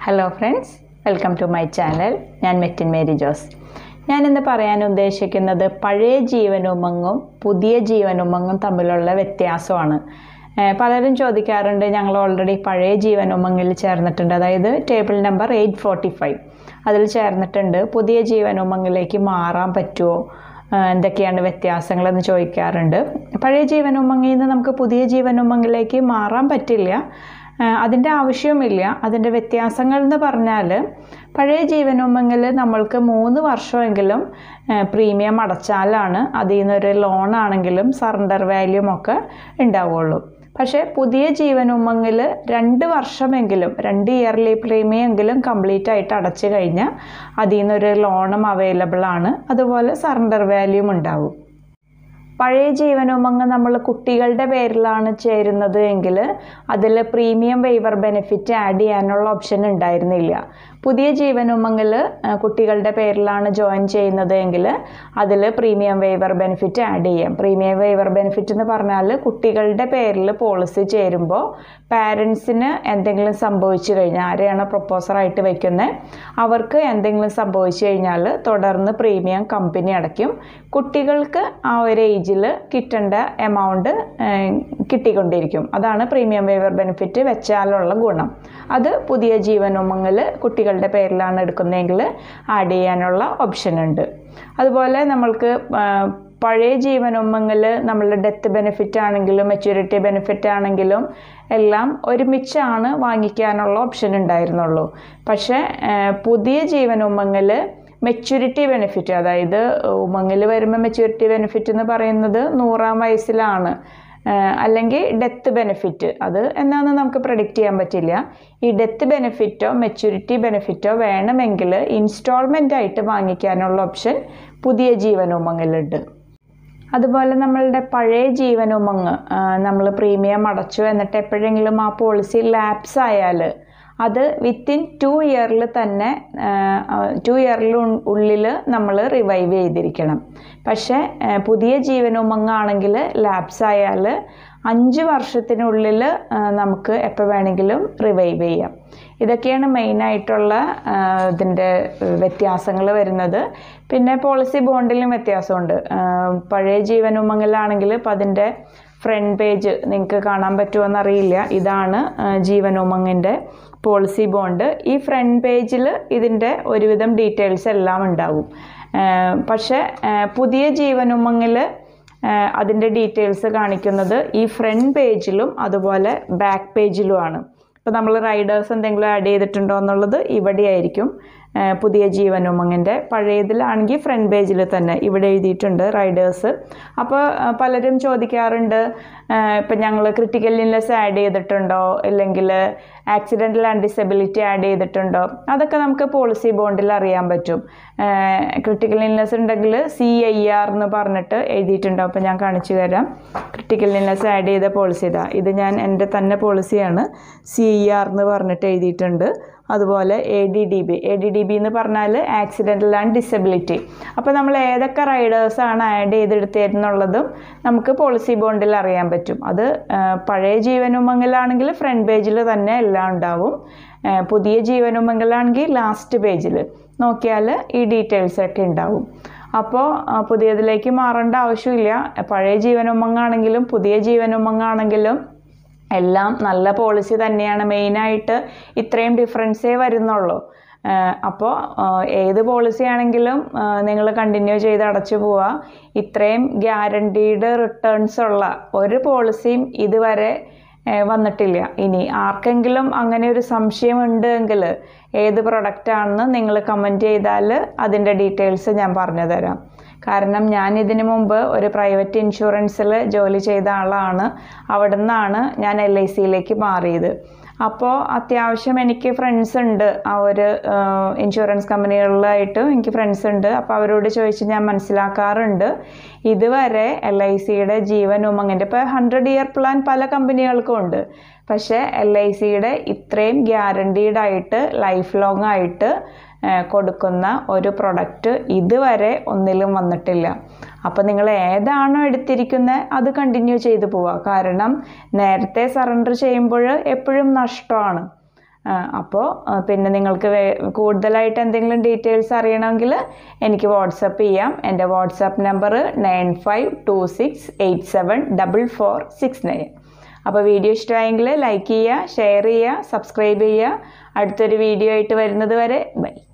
hello friends welcome to my channel ഞാൻ മെറ്റിൻ മേരി ജോസ് ഞാനിന്ന് പറയാൻ ഉദ്ദേശിക്കുന്നത് പഴയ ജീവനുമങ്ങും പുതിയ ജീവനുമങ്ങും തമ്മിലുള്ള വ്യത്യാസമാണ് ഏഹ് പലരും ചോദിക്കാറുണ്ട് ഞങ്ങൾ ഓൾറെഡി പഴയ ജീവനുമങ്ങിൽ ചേർന്നിട്ടുണ്ട് അതായത് table number eight forty five അതിൽ ചേർന്നിട്ടുണ്ട് പുതിയ ജീവനുമങ്ങിലേക്ക് മാറാൻ പറ്റുമോ ഏഹ് എന്തൊക്കെയാണ് വ്യത്യാസങ്ങളെന്ന് ചോദിക്കാറുണ്ട് പഴയ ജീവനുമങ്ങിൽ നിന്ന് നമുക്ക് പുതിയ ജീവനുമങ്ങിലേക്ക് മാറാൻ പറ്റില്ല ഏഹ് അതിൻ്റെ ആവശ്യവുമില്ല അതിൻ്റെ വ്യത്യാസങ്ങൾ എന്ന് പറഞ്ഞാൽ പഴയ ജീവനുമെങ്കിൽ നമ്മൾക്ക് മൂന്ന് വർഷമെങ്കിലും ഏഹ് പ്രീമിയം അടച്ചാലാണ് അതിൽ നിന്നൊരു ലോൺ ആണെങ്കിലും സറണ്ടർ വാല്യൂം ഒക്കെ ഉണ്ടാവുള്ളൂ പക്ഷേ പുതിയ ജീവനുമെങ്കിൽ രണ്ട് വർഷമെങ്കിലും രണ്ട് ഇയർലി പ്രീമിയം എങ്കിലും കംപ്ലീറ്റ് ആയിട്ട് അടച്ചു കഴിഞ്ഞാൽ അതിൽ നിന്നൊരു ലോണും അവൈലബിൾ ആണ് അതുപോലെ സറണ്ടർ വാല്യൂം ഉണ്ടാവും പഴയ ജീവനുമങ്ങ് നമ്മൾ കുട്ടികളുടെ പേരിലാണ് ചേരുന്നത് എങ്കിൽ അതിൽ പ്രീമിയം വെയ്വർ ബെനിഫിറ്റ് ആഡ് ചെയ്യാനുള്ള ഓപ്ഷൻ ഉണ്ടായിരുന്നില്ല പുതിയ ജീവനുമങ്ങിൽ കുട്ടികളുടെ പേരിലാണ് ജോയിൻ ചെയ്യുന്നത് എങ്കിൽ അതിൽ പ്രീമിയം വെയ്വർ ബെനിഫിറ്റ് ആഡ് ചെയ്യാം പ്രീമിയം വെയ്വർ ബെനിഫിറ്റ് എന്ന് പറഞ്ഞാൽ കുട്ടികളുടെ പേരിൽ പോളിസി ചേരുമ്പോൾ പാരൻസിന് എന്തെങ്കിലും സംഭവിച്ചു കഴിഞ്ഞാൽ ആരെയാണ് പ്രൊപ്പോസറായിട്ട് വെക്കുന്നത് അവർക്ക് എന്തെങ്കിലും സംഭവിച്ചു കഴിഞ്ഞാൽ തുടർന്ന് പ്രീമിയം കമ്പനി അടയ്ക്കും കുട്ടികൾക്ക് ആ ഒരു ഏജിൽ കിട്ടേണ്ട എമൗണ്ട് കിട്ടിക്കൊണ്ടിരിക്കും അതാണ് പ്രീമിയം വേവർ ബെനിഫിറ്റ് വെച്ചാലുള്ള ഗുണം അത് പുതിയ ജീവനുമങ്ങിൽ കുട്ടികളുടെ പേരിലാണ് എടുക്കുന്നതെങ്കിൽ ആഡ് ചെയ്യാനുള്ള ഓപ്ഷൻ ഉണ്ട് അതുപോലെ നമ്മൾക്ക് പഴയ ജീവനുമങ്ങിൽ നമ്മളുടെ ഡെത്ത് ബെനിഫിറ്റ് ആണെങ്കിലും മെച്യൂരിറ്റി ബെനിഫിറ്റ് ആണെങ്കിലും എല്ലാം ഒരുമിച്ചാണ് വാങ്ങിക്കാനുള്ള ഓപ്ഷൻ ഉണ്ടായിരുന്നുള്ളൂ പക്ഷേ പുതിയ ജീവനുമങ്ങിൽ മെച്യൂരിറ്റി ബെനിഫിറ്റ് അതായത് ഉമങ്ങിൽ വരുമ്പോൾ മെച്യൂരിറ്റി ബെനിഫിറ്റ് എന്ന് പറയുന്നത് നൂറാം വയസ്സിലാണ് അല്ലെങ്കിൽ ഡെത്ത് ബെനിഫിറ്റ് അത് എന്നാന്ന് നമുക്ക് പ്രഡിക്റ്റ് ചെയ്യാൻ പറ്റില്ല ഈ ഡെത്ത് ബെനിഫിറ്റോ മെച്യൂരിറ്റി ബെനിഫിറ്റോ വേണമെങ്കിൽ ഇൻസ്റ്റാൾമെൻ്റ് ആയിട്ട് വാങ്ങിക്കാനുള്ള ഓപ്ഷൻ പുതിയ ജീവനുമങ്ങിലുണ്ട് അതുപോലെ നമ്മളുടെ പഴയ ജീവനുമങ്ങ് നമ്മൾ പ്രീമിയം അടച്ചു എന്നിട്ട് എപ്പോഴെങ്കിലും ആ പോളിസി ലാപ്സ് ആയാൽ അത് വിത്തിൻ ടു ഇയറിൽ തന്നെ ടു ഇയറിൽ ഉള്ളിൽ നമ്മൾ റിവൈവ് ചെയ്തിരിക്കണം പക്ഷേ പുതിയ ജീവനുമങ്ങാണെങ്കിൽ ലാപ്സ് ആയാൽ അഞ്ച് വർഷത്തിനുള്ളിൽ നമുക്ക് എപ്പോൾ വേണമെങ്കിലും റിവൈവ് ചെയ്യാം ഇതൊക്കെയാണ് മെയിനായിട്ടുള്ള ഇതിൻ്റെ വ്യത്യാസങ്ങൾ വരുന്നത് പിന്നെ പോളിസി ബോണ്ടിലും വ്യത്യാസമുണ്ട് പഴയ ജീവനുമങ്ങിലാണെങ്കിൽ ഇപ്പം അതിൻ്റെ ഫ്രണ്ട് പേജ് നിങ്ങൾക്ക് കാണാൻ പറ്റുമോ അറിയില്ല ഇതാണ് ജീവനുമങ്ങിൻ്റെ പോളിസി ബോണ്ട് ഈ ഫ്രണ്ട് പേജിൽ ഇതിൻ്റെ ഒരുവിധം ഡീറ്റെയിൽസ് എല്ലാം ഉണ്ടാവും പക്ഷേ പുതിയ ജീവനുമങ്ങിൽ അതിൻ്റെ ഡീറ്റെയിൽസ് കാണിക്കുന്നത് ഈ ഫ്രണ്ട് പേജിലും അതുപോലെ ബാക്ക് പേജിലുമാണ് ഇപ്പോൾ നമ്മൾ റൈഡേഴ്സ് എന്തെങ്കിലും ആഡ് ചെയ്തിട്ടുണ്ടോ എന്നുള്ളത് ഇവിടെ ആയിരിക്കും പുതിയ ജീവനുമങ്ങിൻ്റെ പഴയതിലാണെങ്കിൽ ഫ്രണ്ട് പേജിൽ തന്നെ ഇവിടെ എഴുതിയിട്ടുണ്ട് റൈഡേഴ്സ് അപ്പോൾ പലരും ചോദിക്കാറുണ്ട് ഇപ്പം ഞങ്ങൾ ക്രിട്ടിക്കൽ ഇൽനെസ് ആഡ് ചെയ്തിട്ടുണ്ടോ ഇല്ലെങ്കിൽ ആക്സിഡൻ്റൽ ആൻഡ് ഡിസബിലിറ്റി ആഡ് ചെയ്തിട്ടുണ്ടോ അതൊക്കെ നമുക്ക് പോളിസി ബോണ്ടിൽ അറിയാൻ പറ്റും ക്രിട്ടിക്കൽ ഇൽനെസ് ഉണ്ടെങ്കിൽ സി ഐ ആർ എന്ന് പറഞ്ഞിട്ട് എഴുതിയിട്ടുണ്ടോ അപ്പോൾ ഞാൻ കാണിച്ചു തരാം ക്രിട്ടിക്കൽ ഇൽനെസ് ആഡ് ചെയ്ത പോളിസി ഇതാ ഇത് ഞാൻ എൻ്റെ തന്നെ പോളിസിയാണ് സി ഐ ആർ എന്ന് പറഞ്ഞിട്ട് എഴുതിയിട്ടുണ്ട് അതുപോലെ A D D B A D D B എന്ന് പറഞ്ഞാൽ ആക്സിഡൻ്റൽ ആൻഡ് ഡിസബിലിറ്റി അപ്പോൾ നമ്മൾ ഏതൊക്കെ റൈഡേഴ്സാണ് ആഡ് ചെയ്തെടുത്തതെന്നുള്ളതും നമുക്ക് പോളിസി ബോണ്ടിൽ അറിയാൻ പറ്റും അത് പഴയ ജീവനുമംഗലാണെങ്കിൽ ഫ്രണ്ട് പേജിൽ തന്നെ എല്ലാം ഉണ്ടാവും പുതിയ ജീവനുമംഗലാണെങ്കിൽ ലാസ്റ്റ് പേജിൽ നോക്കിയാൽ ഈ ഡീറ്റെയിൽസ് ഒക്കെ ഉണ്ടാവും അപ്പോൾ പുതിയതിലേക്ക് മാറേണ്ട ആവശ്യമില്ല പഴയ ജീവനുമങ്ങാണെങ്കിലും പുതിയ ജീവനുമങ്ങാണെങ്കിലും എല്ലാം നല്ല പോളിസി തന്നെയാണ് മെയിനായിട്ട് ഇത്രയും ഡിഫറൻസേ വരുന്നുള്ളൂ അപ്പോൾ ഏത് പോളിസി ആണെങ്കിലും നിങ്ങൾ കണ്ടിന്യൂ ചെയ്ത് അടച്ചു പോവുക ഇത്രയും ഗ്യാരണ്ടീഡ് റിട്ടേൺസ് ഉള്ള ഒരു പോളിസിയും ഇതുവരെ വന്നിട്ടില്ല ഇനി ആർക്കെങ്കിലും അങ്ങനെ ഒരു സംശയം ഉണ്ട് എങ്കിൽ ഏത് പ്രൊഡക്റ്റാണെന്ന് നിങ്ങൾ കമൻറ്റ് ചെയ്താൽ അതിൻ്റെ ഡീറ്റെയിൽസ് ഞാൻ പറഞ്ഞു തരാം കാരണം ഞാൻ ഇതിനു മുമ്പ് ഒരു പ്രൈവറ്റ് ഇൻഷുറൻസിൽ ജോലി ചെയ്ത ആളാണ് അവിടെ നിന്നാണ് ഞാൻ എൽ ഐ സിയിലേക്ക് മാറിയത് അപ്പോൾ അത്യാവശ്യം എനിക്ക് ഫ്രണ്ട്സ് ഉണ്ട് ആ ഒരു ഇൻഷുറൻസ് കമ്പനികളിലായിട്ട് എനിക്ക് ഫ്രണ്ട്സ് ഉണ്ട് അപ്പോൾ അവരോട് ചോദിച്ച് ഞാൻ മനസ്സിലാക്കാറുണ്ട് ഇതുവരെ എൽ ഐ സിയുടെ ജീവൻ ഉമങ്ങിൻ്റെ ഇപ്പോൾ ഹൺഡ്രഡ് ഇയർ പ്ലാൻ പല കമ്പനികൾക്കും ഉണ്ട് പക്ഷേ എൽ ഐ സിയുടെ ഇത്രയും ഗ്യാരണ്ടീഡ് ആയിട്ട് ലൈഫ് ലോങ് ആയിട്ട് കൊടുക്കുന്ന ഒരു പ്രൊഡക്റ്റ് ഇതുവരെ ഒന്നിലും വന്നിട്ടില്ല അപ്പോൾ നിങ്ങൾ ഏതാണോ എടുത്തിരിക്കുന്നത് അത് കണ്ടിന്യൂ ചെയ്തു പോവുക കാരണം നേരത്തെ സറണ്ടർ ചെയ്യുമ്പോൾ എപ്പോഴും നഷ്ടമാണ് അപ്പോൾ പിന്നെ നിങ്ങൾക്ക് വേ- കൂടുതലായിട്ട് എന്തെങ്കിലും ഡീറ്റെയിൽസ് അറിയണമെങ്കിൽ എനിക്ക് വാട്സപ്പ് ചെയ്യാം എൻ്റെ WhatsApp number nine five two six eight seven double four six nine അപ്പോൾ വീഡിയോ ഇഷ്ടമായെങ്കിൽ ലൈക്ക് ചെയ്യുക ഷെയർ ചെയ്യുക സബ്സ്ക്രൈബ് ചെയ്യുക അടുത്തൊരു വീഡിയോ ആയിട്ട് വരുന്നത് വരെ ബൈ